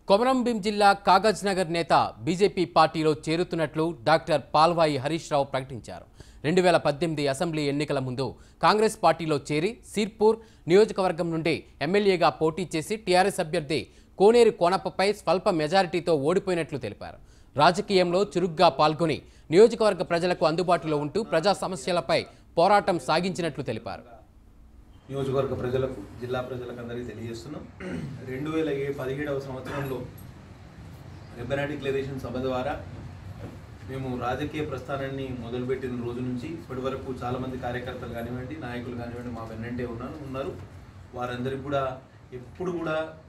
కొమరంభీం జిల్లా కాగజ్ నగర్ నేత బీజేపీ పార్టీలో చేరుతున్నట్లు డాక్టర్ పాల్వాయి హరీష్ రావు ప్రకటించారు రెండు వేల పద్దెనిమిది అసెంబ్లీ ఎన్నికల ముందు కాంగ్రెస్ పార్టీలో చేరి సిర్పూర్ నియోజకవర్గం నుండి ఎమ్మెల్యేగా పోటీ చేసి టీఆర్ఎస్ అభ్యర్థి కోనేరు కోనప్పపై స్వల్ప మెజారిటీతో ఓడిపోయినట్లు తెలిపారు రాజకీయంలో చురుగ్గా పాల్గొని నియోజకవర్గ ప్రజలకు అందుబాటులో ఉంటూ ప్రజా సమస్యలపై పోరాటం సాగించినట్లు తెలిపారు నియోజకవర్గ ప్రజలకు జిల్లా ప్రజలకు అందరికీ తెలియజేస్తున్నాం రెండు వేల ఏ పదిహేడవ సంవత్సరంలో రెబెనా డిక్లరేషన్ సభ ద్వారా మేము రాజకీయ ప్రస్థానాన్ని మొదలుపెట్టిన రోజు నుంచి ఇప్పటి వరకు చాలామంది కార్యకర్తలు కానివ్వండి నాయకులు కానివ్వండి మా వెన్నంటే ఉన్నారు ఉన్నారు వారందరికీ కూడా ఎప్పుడు కూడా